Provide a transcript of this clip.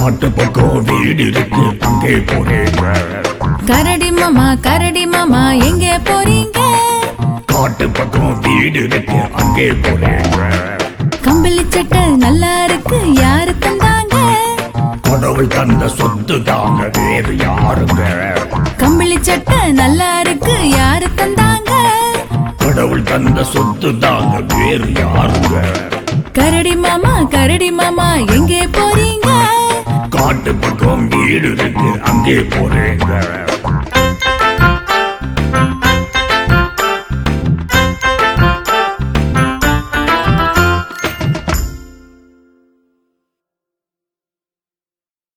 காட்டு பக்கம் வீடு இருக்கு அங்கே போறேங்க கரடி மாமா கரடி மாமா எங்கே போறீங்க காட்டு பக்கம் வீடு இருக்கு அங்கே போறேங்க கம்பளி சட்டை நல்லா இருக்கு யாரு தந்தாங்க கடவுள் தந்த சொத்து தாங்க வேறு யாருங்க கம்பளி சட்டை நல்லா இருக்கு யாரு தந்தாங்க கடவுள் தந்த சொத்து தாங்க வேறு யாருங்க கரடி மாமா கரடி மாமா எங்கே போறீங்க காட்டு பக்கம் வீடு இருக்கு அங்கே போறேங்க